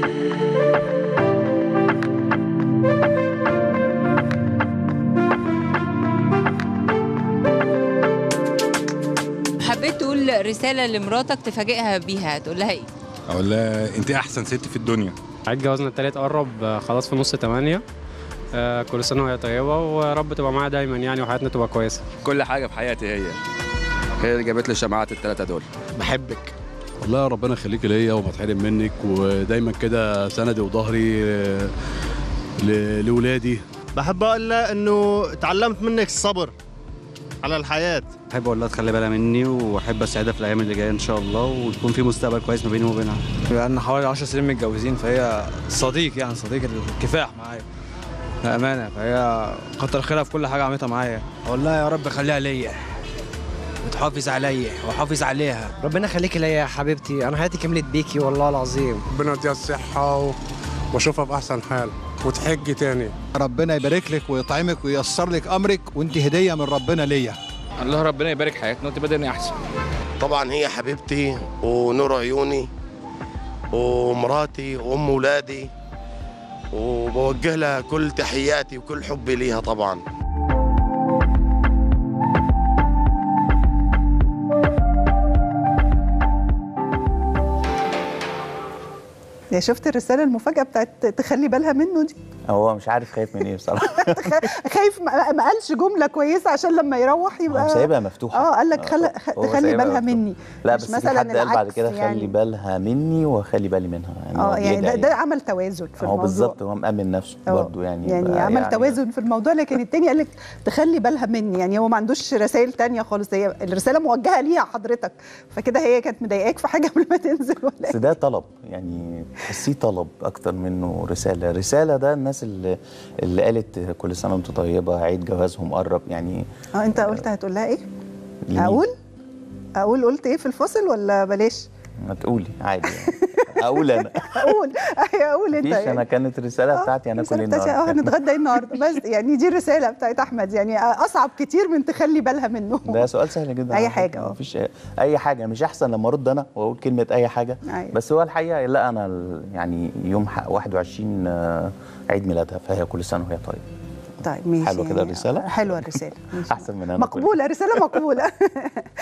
حبيت تقول رسالة لمراتك تفاجئها بيها تقول لها ايه؟ اقول لها انت احسن ست في الدنيا عيد جوازنا التالت قرب آه، خلاص في نص تمانية آه، كل سنة وهي طيبة ورب تبقى معاها دايما يعني وحياتنا تبقى كويسة كل حاجه في حياتي هي هي اللي جابت لي الشماعات الثلاثه دول بحبك والله ربنا يخليكي ليا وبتحرم منك ودايما كده سندي وظهري آه، ل- لولادي بحب اقول لها انه اتعلمت منك الصبر على الحياه احب اقول لها تخلي بالها مني واحب اساعدها في الايام اللي جايه ان شاء الله ويكون في مستقبل كويس ما بيني وبينها بقالنا حوالي 10 سنين متجوزين فهي صديق يعني صديق الكفاح معايا بأمانة فهي كتر خيرها في كل حاجة عملتها معايا أقول لها يا رب خليها ليا وتحافظ عليا وحافظ عليها ربنا يخليكي ليا يا حبيبتي انا حياتي كملت بيكي والله العظيم ربنا يديها الصحة و- واشوفها في احسن حال وتحج تاني ربنا يبارك لك ويطعمك وييسر لك امرك وانت هديه من ربنا ليا الله ربنا يبارك حياتنا وتبقى الدنيا احسن طبعا هي حبيبتي ونور عيوني ومراتي وام ولادي وبوجه لها كل تحياتي وكل حبي ليها طبعا يا شفت الرساله المفاجاه بتاعت تخلي بالها منه دي هو مش عارف خايف من ايه بصراحه خايف ما ما قالش جمله كويسه عشان لما يروح هو يبقى سايبها مفتوحه اه قال لك خل... هو خلي سايبها بالها مفتوحة. مني لا مش بس في مثلا حد قال بعد العكس كده يعني. خلي بالها مني وخلي بالي منها يعني اه هو يعني ده, بيدعي. ده عمل توازن في هو الموضوع بالظبط هو مأمن نفسه آه، برضه يعني يعني بقى عمل يعني توازن في الموضوع لكن التاني قال لك تخلي بالها مني يعني هو ما عندوش رسائل تانية خالص هي الرساله موجهه ليها حضرتك فكده هي كانت مضايقاك في حاجه قبل ما تنزل ولا بس ده طلب يعني تحسيه طلب اكتر منه رساله رساله ده الناس اللي اللي قالت كل سنه وانت طيبه عيد جوازهم قرب يعني اه انت قلت هتقول لها ايه؟ لمين؟ اقول؟ اقول قلت ايه في الفاصل ولا بلاش؟ ما تقولي عادي يعني. اقول انا اقول ايوه اقول انت مفيش انا كانت الرساله بتاعتي انا كل الرسالة بتاعتي اه النهارده هنتغدى ايه النهارده بس يعني دي الرساله بتاعت احمد يعني اصعب كتير من تخلي بالها منه ده سؤال سهل جدا أي على حاجة، فكرة. اه. مفيش اي حاجه مش احسن لما ارد انا واقول كلمه اي حاجه أيوة. بس هو الحقيقه لا انا ال- يعني يوم ح- 21 آه، عيد ميلادها فهي كل سنه وهي طيبه طيب ماشي حلوة كده يعني الرسالة؟ حلوه الرساله ماشي. احسن من انا كل- مقبوله رساله مقبوله